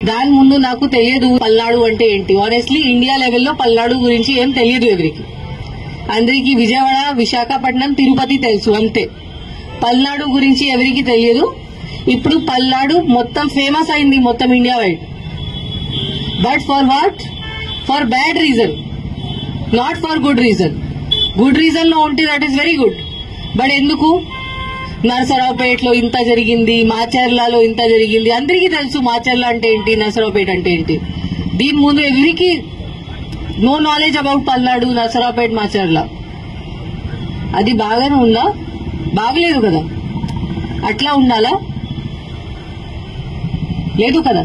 దాని ముందు నాకు తెలియదు పల్నాడు అంటే ఏంటి ఆనెస్ట్లీ ఇండియా లెవెల్లో పల్నాడు గురించి ఏం తెలియదు ఎవరికి అందరికి విజయవాడ విశాఖపట్నం తిరుపతి తెలుసు అంతే పల్నాడు గురించి ఎవరికి తెలియదు ఇప్పుడు పల్నాడు మొత్తం ఫేమస్ అయింది మొత్తం India wide but for what for bad reason not for good reason good reason లో ఉంటే that is very good but ఎందుకు నరసరావుపేటలో ఇంత జరిగింది మాచర్లలో ఇంత జరిగింది అందరికీ తెలుసు మాచర్ల అంటే ఏంటి నరసరావుపేట అంటే ఏంటి దీని ముందు ఎవరికి no knowledge about Palnadu Narasaraopet Macherla అది బాగానే ఉందా బాగలేదు కదా అట్లా ఉండాలా లేదు కదా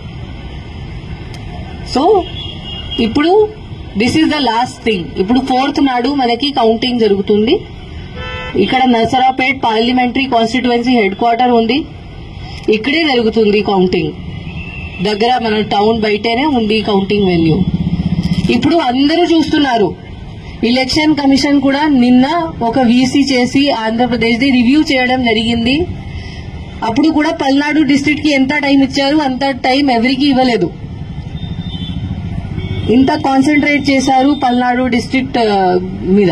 సో ఇప్పుడు this is the last thing ఇప్పుడు ఫోర్త్ నాడు మనకి కౌంటింగ్ జరుగుతుంది ఇక్కడ Narasaraopet parliamentary constituency head quarter ఉంది ఇక్కడే జరుగుతుంది కౌంటింగ్ దగ్గర మన టౌన్ బయటనే ఉంది కౌంటింగ్ వెన్యూ ఇప్పుడు అందరూ చూస్తున్నారు ఎలక్షన్ కమిషన్ కూడా నిన్న ఒక వీసీ చేసి ఆంధ్రప్రదేశ్ ది రివ్యూ చేయడం జరిగింది అప్పుడు కూడా పల్నాడు డిస్ట్రిక్ట్ కి ఎంత టైం ఇచ్చారు అంత టైం ఎవరికి ఇవ్వలేదు ఇంత కాన్సన్ట్రేట్ చేశారు పల్నాడు డిస్ట్రిక్ట్ ఆ, మీద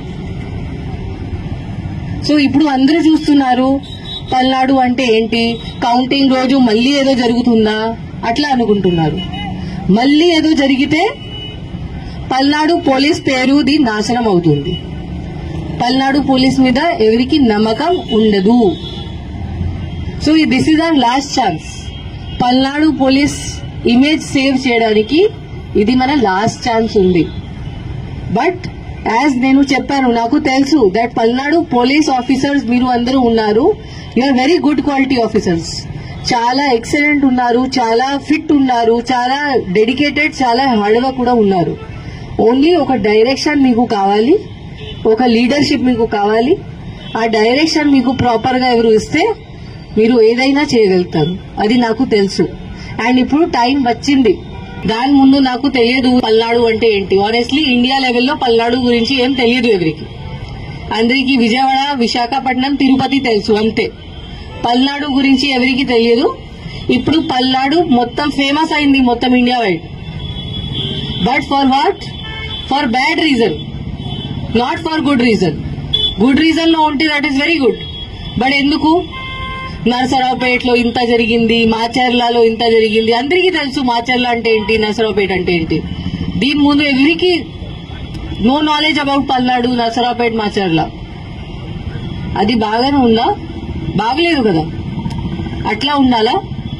సో ఇప్పుడు అందరూ చూస్తున్నారు పల్నాడు అంటే ఏంటి కౌంటింగ్ రోజు మళ్ళీ ఏదో జరుగుతుందా అట్లా అనుకుంటున్నారు మళ్ళీ ఏదో జరిగితే పల్నాడు పోలీస్ పేరుది నాశనం అవుతుంది పల్నాడు పోలీస్ మీద ఎవరికి నమ్మకం ఉండదు so this is our last chance Palnadu police image save చేయడానికి ఇది మన లాస్ట్ ఛాన్స్ ఉంది బట్ యాజ్ నేను చెప్పాను నాకు తెలుసు దట్ పల్నాడు పోలీస్ ఆఫీసర్స్ మీరు అందరూ ఉన్నారు you are very good quality officers చాలా ఎక్సలెంట్ ఉన్నారు చాలా ఫిట్ ఉన్నారు చాలా డెడికేటెడ్ చాలా హార్డ్ వర్క్ కూడా ఉన్నారు ఓన్లీ ఒక డైరెక్షన్ మీకు కావాలి ఒక లీడర్షిప్ మీకు కావాలి ఆ డైరెక్షన్ మీకు ప్రాపర్ గా ఎవరు ఇస్తే మీరు ఏదైనా చేయగలుగుతారు అది నాకు తెలుసు అండ్ ఇప్పుడు టైం వచ్చింది దాని ముందు నాకు తెలియదు పల్నాడు అంటే ఏంటి ఆనెస్ట్లీ ఇండియా లెవెల్లో పల్నాడు గురించి ఏం తెలియదు ఎవరికి అందరికి విజయవాడ విశాఖపట్నం తిరుపతి తెలుసు అంతే పల్నాడు గురించి ఎవరికి తెలియదు ఇప్పుడు పల్నాడు మొత్తం ఫేమస్ అయింది మొత్తం India wide but for what for bad reason not for good reason good reason లో ఉంటే that is very good but ఎందుకు నరసరావుపేటలో ఇంత జరిగింది మాచర్లలో ఇంత జరిగింది అందరికీ తెలుసు మాచర్ల అంటే ఏంటి నరసరావుపేట అంటే ఏంటి దీని ముందు ఎవరికి no knowledge about Palnadu Narasaraopet Macherla అది బాగానే ఉందా బాగలేదు కదా అట్లా ఉండాలా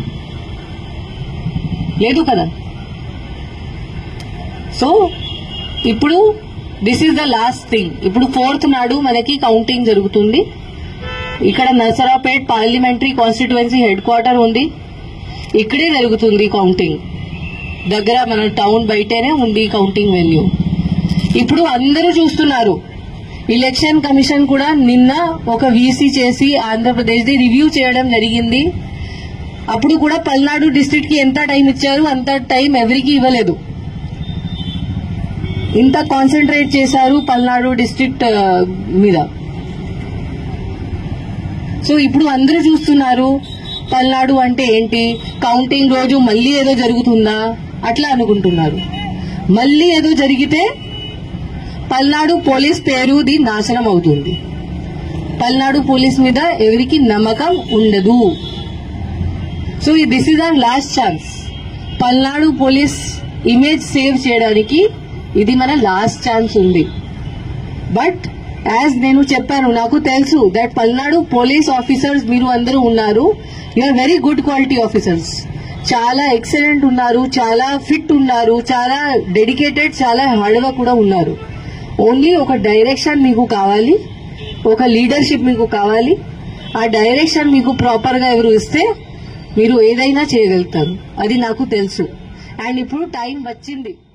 లేదు కదా సో ఇప్పుడు this is the last thing ఇప్పుడు ఫోర్త్ నాడు మనకి కౌంటింగ్ జరుగుతుంది ఇక్కడ Narasaraopet parliamentary constituency head quarter ఉంది ఇక్కడే జరుగుతుంది కౌంటింగ్ దగ్గర మన టౌన్ బయటనే ఉంది కౌంటింగ్ వెన్యూ ఇప్పుడు అందరూ చూస్తున్నారు ఎలక్షన్ కమిషన్ కూడా నిన్న ఒక వీసీ చేసి ఆంధ్రప్రదేశ్ ది రివ్యూ చేయడం జరిగింది అప్పుడు కూడా పల్నాడు డిస్ట్రిక్ట్ కి ఎంత టైం ఇచ్చారు అంత టైం ఎవరికి ఇవ్వలేదు ఇంత కాన్సన్ట్రేట్ చేశారు పల్నాడు డిస్ట్రిక్ట్ ఆ, మీద సో ఇప్పుడు అందరూ చూస్తున్నారు పల్నాడు అంటే ఏంటి కౌంటింగ్ రోజు మళ్ళీ ఏదో జరుగుతుందా అట్లా అనుకుంటున్నారు మళ్ళీ ఏదో జరిగితే పల్నాడు పోలీస్ పేరుది నాశనం అవుతుంది పల్నాడు పోలీస్ మీద ఎవరికి నమ్మకం ఉండదు so this is our last chance Palnadu police image save చేయడానికి ఇది మన లాస్ట్ ఛాన్స్ ఉంది బట్ యాజ్ నేను చెప్పాను నాకు తెలుసు దట్ పల్నాడు పోలీస్ ఆఫీసర్స్ మీరు అందరూ ఉన్నారు you are very good quality officers చాలా ఎక్సలెంట్ ఉన్నారు చాలా ఫిట్ ఉన్నారు చాలా డెడికేటెడ్ చాలా హార్డ్ వర్క్ కూడా ఉన్నారు ఓన్లీ ఒక డైరెక్షన్ మీకు కావాలి ఒక లీడర్షిప్ మీకు కావాలి ఆ డైరెక్షన్ మీకు ప్రాపర్ గా ఎవరు ఇస్తే మీరు ఏదైనా చేయగలుగుతారు అది నాకు తెలుసు అండ్ ఇప్పుడు టైం వచ్చింది